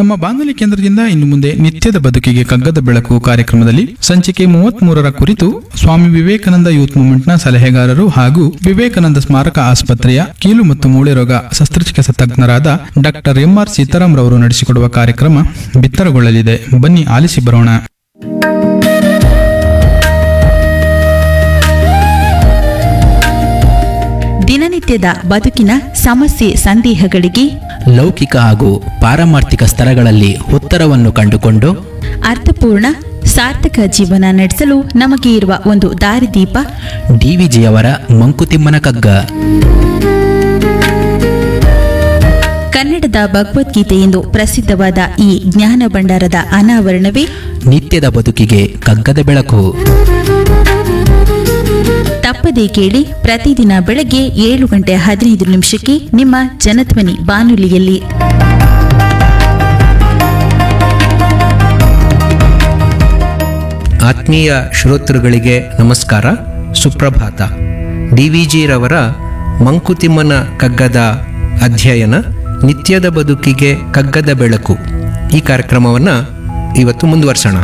ನಮ್ಮ ಬಾನುಲಿ ಕೇಂದ್ರದಿಂದ ಇನ್ನು ಮುಂದೆ ನಿತ್ಯದ ಬದುಕಿಗೆ ಕಗ್ಗದ ಬೆಳಕು ಕಾರ್ಯಕ್ರಮದಲ್ಲಿ ಸಂಚಿಕೆ ಮೂವತ್ತ್ ಮೂರರ ಕುರಿತು ಸ್ವಾಮಿ ವಿವೇಕಾನಂದ ಯೂತ್ ಮೂವ್ಮೆಂಟ್ನ ಸಲಹೆಗಾರರು ಹಾಗೂ ವಿವೇಕಾನಂದ ಸ್ಮಾರಕ ಆಸ್ಪತ್ರೆಯ ಕೀಲು ಮತ್ತು ಮೂಳೆ ರೋಗ ಶಸ್ತ್ರಚಿಕಿತ್ಸಾ ತಜ್ಞರಾದ ಡಾಕ್ಟರ್ ಎಂಆರ್ ಸೀತಾರಾಮ್ ರವರು ನಡೆಸಿಕೊಡುವ ಕಾರ್ಯಕ್ರಮ ಬಿತ್ತರಗೊಳ್ಳಲಿದೆ ಬನ್ನಿ ಆಲಿಸಿ ಬರೋಣ ದಿನನಿತ್ಯದ ಬದುಕಿನ ಸಮಸ್ಯೆ ಸಂದೇಹಗಳಿಗೆ ಲೌಕಿಕ ಹಾಗೂ ಪಾರಮಾರ್ಥಿಕ ಸ್ತರಗಳಲ್ಲಿ ಉತ್ತರವನ್ನು ಕಂಡುಕೊಂಡು ಅರ್ಥಪೂರ್ಣ ಸಾರ್ಥಕ ಜೀವನ ನಡೆಸಲು ನಮಗೆ ಇರುವ ಒಂದು ದಾರಿದೀಪ ಡಿವಿಜಿಯವರ ಮಂಕುತಿಮ್ಮನ ಕಗ್ಗ ಕನ್ನಡದ ಭಗವದ್ಗೀತೆ ಎಂದು ಪ್ರಸಿದ್ಧವಾದ ಈ ಜ್ಞಾನ ಭಂಡಾರದ ಅನಾವರಣವೇ ನಿತ್ಯದ ಬದುಕಿಗೆ ಕಗ್ಗದ ಬೆಳಕು ತಪ್ಪದೇ ಕೇಳಿ ಪ್ರತಿದಿನ ಬೆಳಗ್ಗೆ ಏಳು ಗಂಟೆ ಹದಿನೈದು ನಿಮಿಷಕ್ಕೆ ನಿಮ್ಮ ಜನಧ್ವನಿ ಬಾನುಲಿಯಲ್ಲಿ ಆತ್ಮೀಯ ಶ್ರೋತೃಗಳಿಗೆ ನಮಸ್ಕಾರ ಸುಪ್ರಭಾತ ಡಿ ವಿ ಜಿರವರ ಮಂಕುತಿಮ್ಮನ ಕಗ್ಗದ ಅಧ್ಯಯನ ನಿತ್ಯದ ಬದುಕಿಗೆ ಕಗ್ಗದ ಬೆಳಕು ಈ ಕಾರ್ಯಕ್ರಮವನ್ನು ಇವತ್ತು ಮುಂದುವರ್ಸೋಣ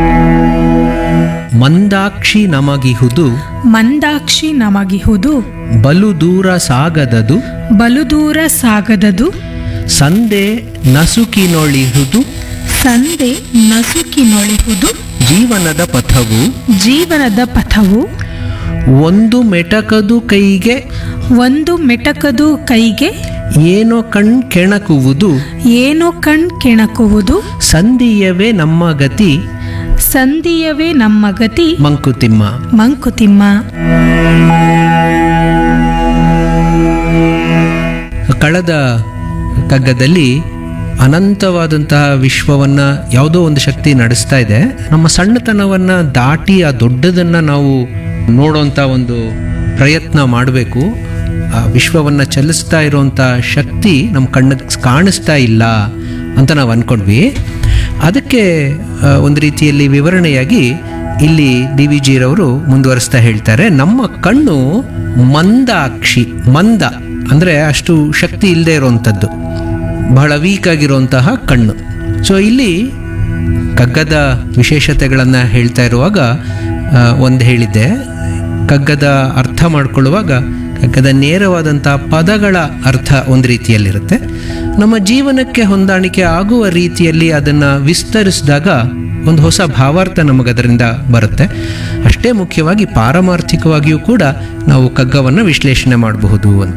ಮಂದಾಕ್ಷಿ ನಮಗಿಹುದು ಮಂದಾಕ್ಷಿ ನಮಗಿಹುದು ಬಲು ದೂರ ಸಾಗದದು ಬಲು ದೂರ ಸಾಗದದು ಸಂದೆ ನಸುಕಿನೊಳಿಹುದು ಸಂದೆ ನಸುಕಿನೊಳಿಹುದು ಜೀವನದ ಪಥವು ಜೀವನದ ಪಥವು ಒಂದು ಮೆಟಕದು ಕೈಗೆ ಒಂದು ಮೆಟಕದು ಕೈಗೆ ಏನೋ ಕಣ್ ಕೆಣಕುವುದು ಏನೋ ಕಣ್ ಕೆಣಕುವುದು ಸಂಧಿಯವೇ ನಮ್ಮ ಗತಿ ಸಂಧಿಯವೇ ನಮ್ಮ ಗತಿ ಮಂಕುತಿಮ್ಮ ಮಂಕುತಿಮ್ಮ ಕಳೆದ ಕಗ್ಗದಲ್ಲಿ ಅನಂತವಾದಂತಹ ವಿಶ್ವವನ್ನ ಯಾವುದೋ ಒಂದು ಶಕ್ತಿ ನಡೆಸ್ತಾ ಇದೆ ನಮ್ಮ ಸಣ್ಣತನವನ್ನ ದಾಟಿ ಆ ದೊಡ್ಡದನ್ನ ನಾವು ನೋಡೋಂಥ ಒಂದು ಪ್ರಯತ್ನ ಮಾಡಬೇಕು ಆ ವಿಶ್ವವನ್ನ ಚಲಿಸ್ತಾ ಇರುವಂಥ ಶಕ್ತಿ ನಮ್ಮ ಕಣ್ಣಿಗೆ ಕಾಣಿಸ್ತಾ ಇಲ್ಲ ಅಂತ ನಾವು ಅಂದ್ಕೊಂಡ್ವಿ ಅದಕ್ಕೆ ಆ, ಒಂದು ರೀತಿಯಲ್ಲಿ ವಿವರಣೆಯಾಗಿ ಇಲ್ಲಿ ಡಿ ವಿ ಜಿರವರು ಮುಂದುವರಿಸ್ತಾ ಹೇಳ್ತಾರೆ ನಮ್ಮ ಕಣ್ಣು ಮಂದಾಕ್ಷಿ ಮಂದ ಅಂದರೆ ಅಷ್ಟು ಶಕ್ತಿ ಇಲ್ಲದೆ ಇರುವಂಥದ್ದು ಬಹಳ ವೀಕ್ ಆಗಿರುವಂತಹ ಕಣ್ಣು ಸೊ ಇಲ್ಲಿ ಕಗ್ಗದ ವಿಶೇಷತೆಗಳನ್ನು ಹೇಳ್ತಾ ಇರುವಾಗ ಒಂದು ಹೇಳಿದ್ದೆ ಕಗ್ಗದ ಅರ್ಥ ಮಾಡ್ಕೊಳ್ಳುವಾಗ ಕಗ್ಗದ ನೇರವಾದಂಥ ಪದಗಳ ಅರ್ಥ ಒಂದು ರೀತಿಯಲ್ಲಿರುತ್ತೆ ನಮ್ಮ ಜೀವನಕ್ಕೆ ಹೊಂದಾಣಿಕೆ ಆಗುವ ರೀತಿಯಲ್ಲಿ ಅದನ್ನು ವಿಸ್ತರಿಸಿದಾಗ ಒಂದು ಹೊಸ ಭಾವಾರ್ಥ ನಮಗದರಿಂದ ಬರುತ್ತೆ ಅಷ್ಟೇ ಮುಖ್ಯವಾಗಿ ಪಾರಮಾರ್ಥಿಕವಾಗಿಯೂ ಕೂಡ ನಾವು ಕಗ್ಗವನ್ನು ವಿಶ್ಲೇಷಣೆ ಮಾಡಬಹುದು ಅಂತ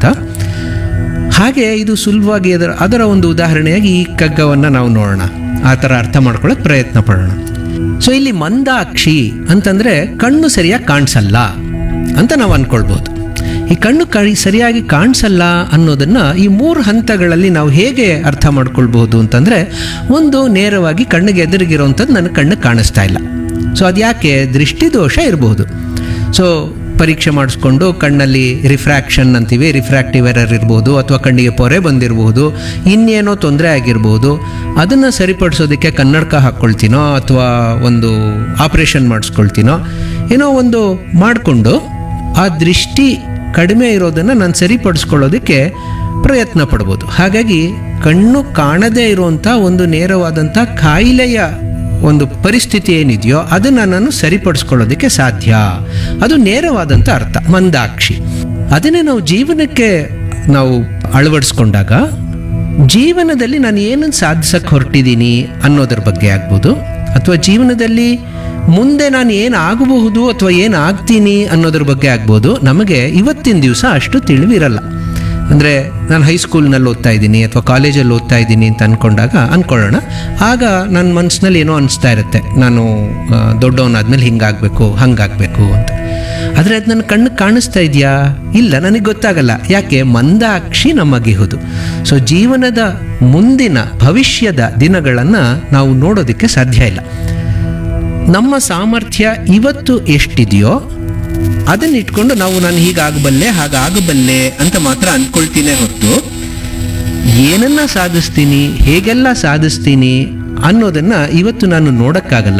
ಹಾಗೆ ಇದು ಸುಲಭವಾಗಿ ಅದರ ಅದರ ಒಂದು ಉದಾಹರಣೆಯಾಗಿ ಈ ಕಗ್ಗವನ್ನು ನಾವು ನೋಡೋಣ ಆ ಥರ ಅರ್ಥ ಮಾಡ್ಕೊಳ್ಳೋಕೆ ಪ್ರಯತ್ನ ಪಡೋಣ ಸೊ ಇಲ್ಲಿ ಮಂದಾಕ್ಷಿ ಅಂತಂದರೆ ಕಣ್ಣು ಸರಿಯಾಗಿ ಕಾಣಿಸಲ್ಲ ಅಂತ ನಾವು ಅಂದ್ಕೊಳ್ಬೋದು ಈ ಕಣ್ಣು ಕಳಿ ಸರಿಯಾಗಿ ಕಾಣಿಸಲ್ಲ ಅನ್ನೋದನ್ನು ಈ ಮೂರು ಹಂತಗಳಲ್ಲಿ ನಾವು ಹೇಗೆ ಅರ್ಥ ಮಾಡ್ಕೊಳ್ಬಹುದು ಅಂತಂದರೆ ಒಂದು ನೇರವಾಗಿ ಕಣ್ಣಿಗೆ ಎದುರಿಗಿರೋವಂಥದ್ದು ನನ್ನ ಕಣ್ಣು ಕಾಣಿಸ್ತಾ ಇಲ್ಲ ಸೊ ಅದು ಯಾಕೆ ದೃಷ್ಟಿದೋಷ ಇರಬಹುದು ಸೊ ಪರೀಕ್ಷೆ ಮಾಡಿಸ್ಕೊಂಡು ಕಣ್ಣಲ್ಲಿ ರಿಫ್ರಾಕ್ಷನ್ ಅಂತೀವಿ ರಿಫ್ರಾಕ್ಟಿವ್ ಎರರ್ ಇರ್ಬೋದು ಅಥವಾ ಕಣ್ಣಿಗೆ ಪೊರೆ ಬಂದಿರಬಹುದು ಇನ್ನೇನೋ ತೊಂದರೆ ಆಗಿರ್ಬೋದು ಅದನ್ನು ಸರಿಪಡಿಸೋದಕ್ಕೆ ಕನ್ನಡಕ ಹಾಕ್ಕೊಳ್ತೀನೋ ಅಥವಾ ಒಂದು ಆಪರೇಷನ್ ಮಾಡಿಸ್ಕೊಳ್ತೀನೋ ಏನೋ ಒಂದು ಮಾಡಿಕೊಂಡು ಆ ದೃಷ್ಟಿ ಕಡಿಮೆ ಇರೋದನ್ನು ನಾನು ಸರಿಪಡಿಸ್ಕೊಳ್ಳೋದಕ್ಕೆ ಪ್ರಯತ್ನ ಪಡ್ಬೋದು ಹಾಗಾಗಿ ಕಣ್ಣು ಕಾಣದೇ ಇರುವಂಥ ಒಂದು ನೇರವಾದಂಥ ಕಾಯಿಲೆಯ ಒಂದು ಪರಿಸ್ಥಿತಿ ಏನಿದೆಯೋ ಅದನ್ನು ನಾನು ಸರಿಪಡಿಸ್ಕೊಳ್ಳೋದಕ್ಕೆ ಸಾಧ್ಯ ಅದು ನೇರವಾದಂಥ ಅರ್ಥ ಮಂದಾಕ್ಷಿ ಅದನ್ನೇ ನಾವು ಜೀವನಕ್ಕೆ ನಾವು ಅಳವಡಿಸ್ಕೊಂಡಾಗ ಜೀವನದಲ್ಲಿ ನಾನು ಏನನ್ನು ಸಾಧಿಸಕ್ಕೆ ಹೊರಟಿದ್ದೀನಿ ಅನ್ನೋದ್ರ ಬಗ್ಗೆ ಆಗ್ಬೋದು ಅಥವಾ ಜೀವನದಲ್ಲಿ ಮುಂದೆ ನಾನು ಏನು ಆಗಬಹುದು ಅಥವಾ ಏನು ಆಗ್ತೀನಿ ಅನ್ನೋದ್ರ ಬಗ್ಗೆ ಆಗ್ಬೋದು ನಮಗೆ ಇವತ್ತಿನ ದಿವಸ ಅಷ್ಟು ತಿಳಿವಿರಲ್ಲ ಅಂದರೆ ನಾನು ಹೈಸ್ಕೂಲ್ನಲ್ಲಿ ಓದ್ತಾ ಇದ್ದೀನಿ ಅಥವಾ ಕಾಲೇಜಲ್ಲಿ ಓದ್ತಾ ಇದ್ದೀನಿ ಅಂತ ಅಂದ್ಕೊಂಡಾಗ ಅಂದ್ಕೊಳ್ಳೋಣ ಆಗ ನನ್ನ ಮನಸ್ಸಿನಲ್ಲಿ ಏನೋ ಅನಿಸ್ತಾ ಇರುತ್ತೆ ನಾನು ಆ, ದೊಡ್ಡವನಾದ್ಮೇಲೆ ಹಿಂಗಾಗಬೇಕು ಹಂಗಾಗಬೇಕು ಅಂತ ಆದರೆ ಅದು ನನ್ನ ಕಣ್ಣು ಕಾಣಿಸ್ತಾ ಇದೆಯಾ ಇಲ್ಲ ನನಗೆ ಗೊತ್ತಾಗಲ್ಲ ಯಾಕೆ ಮಂದಾಕ್ಷಿ ನಮಗಿಹುದು ಸೊ ಜೀವನದ ಮುಂದಿನ ಭವಿಷ್ಯದ ದಿನಗಳನ್ನು ನಾವು ನೋಡೋದಕ್ಕೆ ಸಾಧ್ಯ ಇಲ್ಲ ನಮ್ಮ ಸಾಮರ್ಥ್ಯ ಇವತ್ತು ಎಷ್ಟಿದೆಯೋ ಅದನ್ನ ಇಟ್ಕೊಂಡು ನಾವು ನಾನು ಹೀಗಾಗಬಲ್ಲೆ ಹಾಗಾಗಬಲ್ಲೆ ಅಂತ ಮಾತ್ರ ಅಂದ್ಕೊಳ್ತೀನಿ ಹೊತ್ತು ಏನನ್ನ ಸಾಧಿಸ್ತೀನಿ ಹೇಗೆಲ್ಲ ಸಾಧಿಸ್ತೀನಿ ಅನ್ನೋದನ್ನ ಇವತ್ತು ನಾನು ನೋಡಕ್ಕಾಗಲ್ಲ